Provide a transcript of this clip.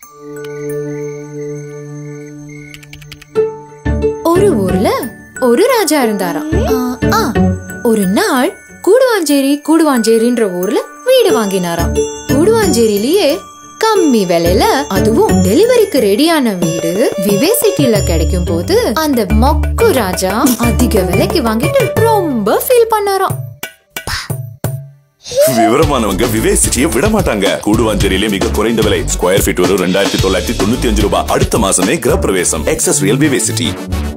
ஒரு ஊர்ல ஒரு ராஜா இருந்தாராம் ஆ, ஆ, ஒரு நாள் கூடுவாஞ்சேரி கூடுவாஞ்சேரின்ற ஊர்ல வீடு வாங்கினாராம் கூடுவாஞ்சேரியிலேயே கம்மி விலையில அதுவும் டெலிவரிக்கு ரெடியான வீடு விவே சிட்டில கிடைக்கும் போது அந்த மொக்கு ராஜா அதிக விலைக்கு வாங்கிட்டு ரொம்ப ஃபீல் பண்ணாராம் விவரமானவங்க விவேக் சிட்டியை விட மாட்டாங்க கூடுவாஞ்சேரியிலே மிக குறைந்த விலை ஸ்கொயர் ஃபீட் ஒரு ரெண்டாயிரத்தி தொள்ளாயிரத்தி தொண்ணூத்தி அஞ்சு ரூபாய் அடுத்த மாசமே கிரப் பிரவேசம் எக்ஸஸ் ரியல் விவேக் சிட்டி